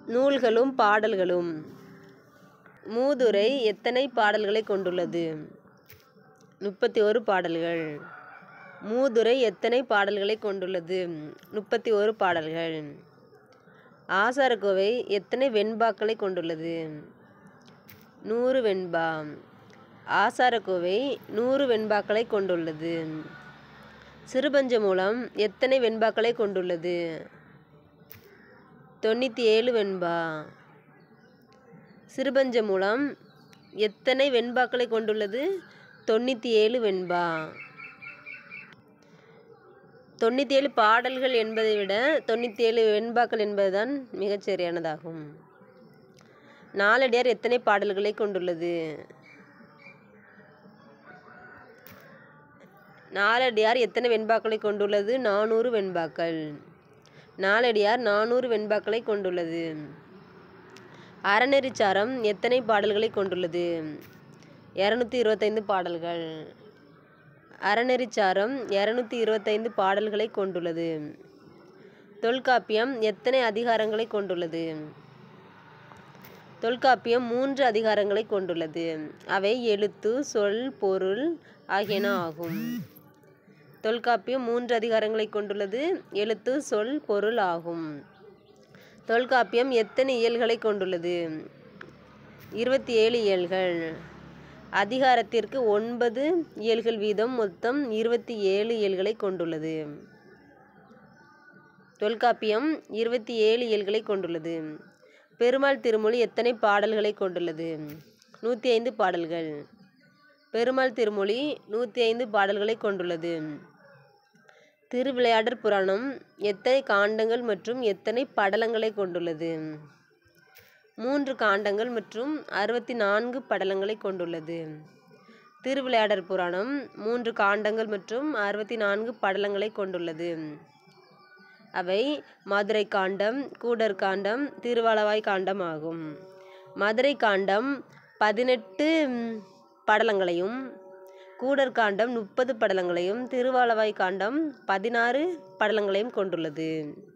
நூல்களும் பாடல்களும் மூதுரை எத்தனை பாடல்களை கொண்டுள்ளது முப்பத்தி ஒரு பாடல்கள் மூதுரை எத்தனை பாடல்களை கொண்டுள்ளது முப்பத்தி ஒரு பாடல்கள் ஆசாரக்கோவை எத்தனை வெண்பாக்களை கொண்டுள்ளது நூறு வெண்பா ஆசாரக்கோவை நூறு வெண்பாக்களை கொண்டுள்ளது சிறுபஞ்ச மூலம் எத்தனை வெண்பாக்களை கொண்டுள்ளது தொண்ணூற்றி ஏழு வெண்பா சிறுபஞ்ச மூலம் எத்தனை வெண்பாக்களை கொண்டுள்ளது தொண்ணூற்றி ஏழு வெண்பா தொண்ணூற்றி ஏழு பாடல்கள் என்பதை விட தொண்ணூற்றி ஏழு வெண்பாக்கள் என்பதுதான் மிகச் சரியானதாகும் நாலடியார் எத்தனை பாடல்களை கொண்டுள்ளது நாலடியார் எத்தனை வெண்பாக்களை கொண்டுள்ளது நானூறு வெண்பாக்கள் நாலடியார் நானூறு வெண்பாக்களை கொண்டுள்ளது அறநெறிச்சாரம் எத்தனை பாடல்களை கொண்டுள்ளது இரநூத்தி இருபத்தைந்து பாடல்கள் அறநெறிச்சாரம் இரநூத்தி இருபத்தைந்து பாடல்களை கொண்டுள்ளது தொல்காப்பியம் எத்தனை அதிகாரங்களை கொண்டுள்ளது தொல்காப்பியம் மூன்று அதிகாரங்களை கொண்டுள்ளது அவை எழுத்து சொல் பொருள் ஆகியன ஆகும் தொல்காப்பியம் மூன்று அதிகாரங்களை கொண்டுள்ளது எழுத்து சொல் பொருள் ஆகும் தொல்காப்பியம் எத்தனை இயல்களை கொண்டுள்ளது இருபத்தி ஏழு இயல்கள் அதிகாரத்திற்கு ஒன்பது இயல்கள் வீதம் மொத்தம் இருபத்தி ஏழு இயல்களை கொண்டுள்ளது தொல்காப்பியம் இருபத்தி ஏழு இயல்களை கொண்டுள்ளது பெருமாள் திருமொழி எத்தனை பாடல்களை கொண்டுள்ளது நூற்றி ஐந்து பாடல்கள் பெருமாள் திருமொழி நூற்றி ஐந்து பாடல்களை கொண்டுள்ளது திருவிளையாடற் புராணம் எத்தனை காண்டங்கள் மற்றும் எத்தனை படலங்களை கொண்டுள்ளது மூன்று காண்டங்கள் மற்றும் அறுபத்தி நான்கு படலங்களை கொண்டுள்ளது திருவிளையாடற் புராணம் மூன்று காண்டங்கள் மற்றும் அறுபத்தி நான்கு படலங்களை கொண்டுள்ளது அவை மதுரை காண்டம் கூடர் காண்டம் திருவாலவாய் காண்டம் ஆகும் மதுரை காண்டம் பதினெட்டு படலங்களையும் கூடர் காண்டம் முப்பது படலங்களையும் திருவாலவாய் காண்டம் பதினாறு படலங்களையும் கொண்டுள்ளது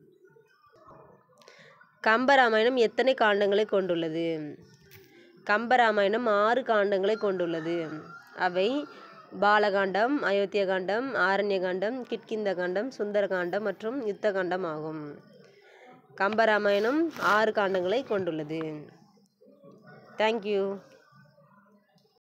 கம்பராமாயணம் எத்தனை காண்டங்களை கொண்டுள்ளது கம்பராமாயணம் ஆறு காண்டங்களை கொண்டுள்ளது அவை பாலகாண்டம் அயோத்திய காண்டம் ஆரண்ய காண்டம் கிட்கிந்த காண்டம் சுந்தர காண்டம் மற்றும் யுத்த காண்டம் ஆகும் கம்பராமாயணம் ஆறு காண்டங்களை கொண்டுள்ளது தேங்க்யூ